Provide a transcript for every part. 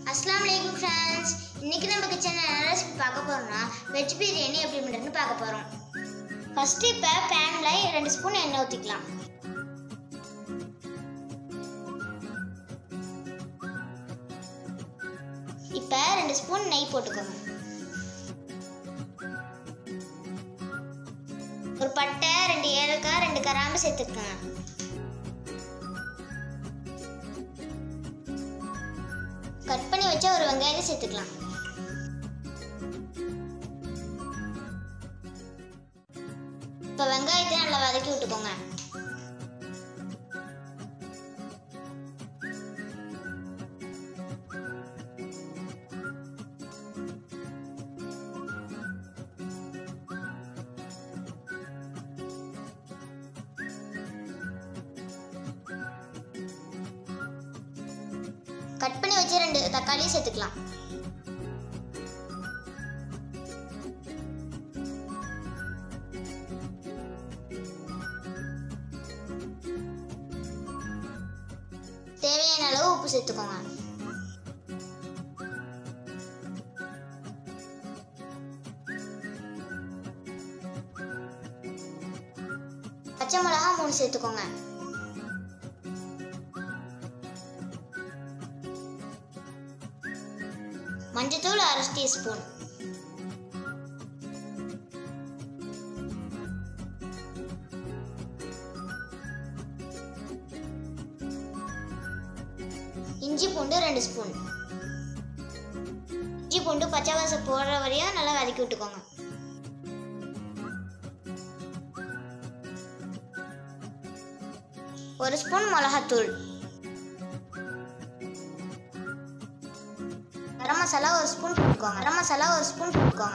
அஸ்லாம் வலைக்கும் ஃப்ரெண்ட்ஸ் இன்னைக்கு நம்ம கிச்சனில் என்ன ரெசிபி பார்க்க போறோம்னா வெஜ் பிரியாணி எப்படி பண்ணுறதுன்னு பார்க்க போகிறோம் ஃபர்ஸ்ட் இப்போ பேனில் ரெண்டு ஸ்பூன் எண்ணெய் ஊற்றிக்கலாம் இப்போ ரெண்டு ஸ்பூன் நெய் போட்டுக்கோங்க ஒரு பட்டை ரெண்டு ஏலக்காய் ரெண்டு கராம்பு சேர்த்துக்கோங்க கட் பண்ணி வச்ச ஒரு வெங்காயத்தை சேர்த்துக்கலாம் இப்போ வெங்காயத்தை நல்லா வதக்கி விட்டுக்கோங்க கட் பண்ணி வச்சு ரெண்டு தக்காளியும் சேர்த்துக்கலாம் தேவையான அளவு உப்பு சேர்த்துக்கோங்க பச்சை மிளகா மூணு சேர்த்துக்கோங்க மஞ்சத்தூள் அரை டீஸ்பூன் இஞ்சி பூண்டு ரெண்டு ஸ்பூன் இஞ்சி பூண்டு பச்சை வாசம் போடுற வரையும் நல்லா வதக்கி விட்டுக்கோங்க ஒரு ஸ்பூன் மிளகாத்தூள் கரம் மசாலா ஒரு ஸ்பூன் போட்டுக்கோங்க கரம் மசாலா ஒரு ஸ்பூன் போட்டுக்கோங்க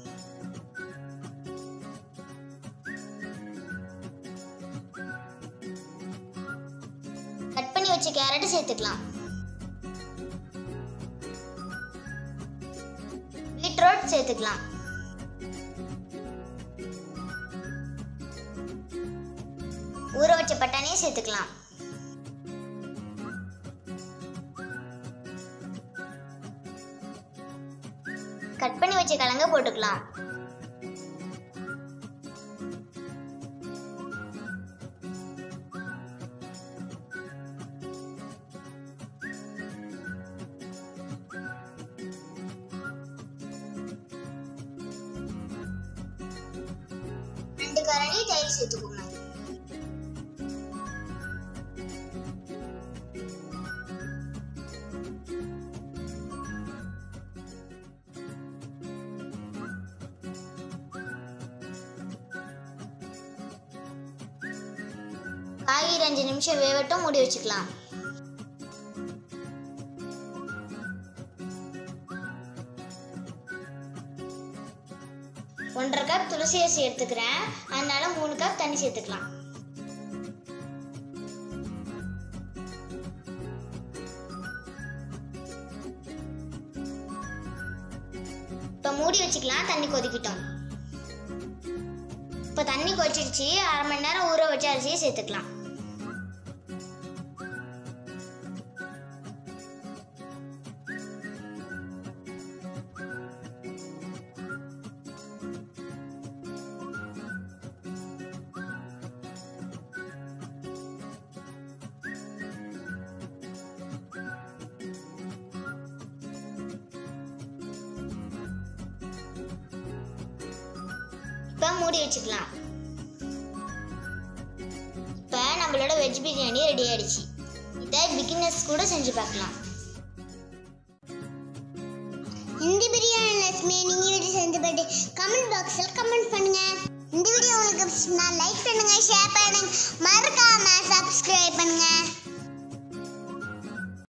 கட் பண்ணி வச்ச கேரட் சேர்த்துக்கலாம் பீட்ரூட் சேர்த்துக்கலாம் ஊற வச்ச பட்டாணியை சேர்த்துக்கலாம் கட் பண்ணி வச்ச கிழங்க போட்டுக்கலாம் ரெண்டு கரண்டி தயிர் சேர்த்துக்கோங்க காய்கறி அஞ்சு நிமிஷம் வேவட்டும் மூடி வச்சுக்கலாம் ஒன்றரை கப் துளசி அரிசி எடுத்துக்கிறேன் அதனால மூணு கப் தண்ணி சேர்த்துக்கலாம் இப்போ மூடி வச்சுக்கலாம் தண்ணி கொதிக்கிட்டோம் இப்போ தண்ணி கொதிச்சிடுச்சு அரை மணி நேரம் ஊற வச்ச அரிசியை சேர்த்துக்கலாம் இப்போ மூடி வச்சுக்கலாம் இப்போ நம்மளோட வெஜ் பிரியாணி ரெடி ஆயிடுச்சு இதை பிகினர்ஸ் கூட செஞ்சு பார்க்கலாம் இந்த பிரியாணி ரெசிபியை நீங்க வீட்டு செஞ்சு போட்டு கமெண்ட் பாக்ஸில் கமெண்ட் பண்ணுங்க இந்த வீடியோ உங்களுக்கு பிடிச்சிருந்தா லைக் பண்ணுங்க ஷேர் பண்ணுங்க மறக்காம சப்ஸ்கிரைப் பண்ணுங்க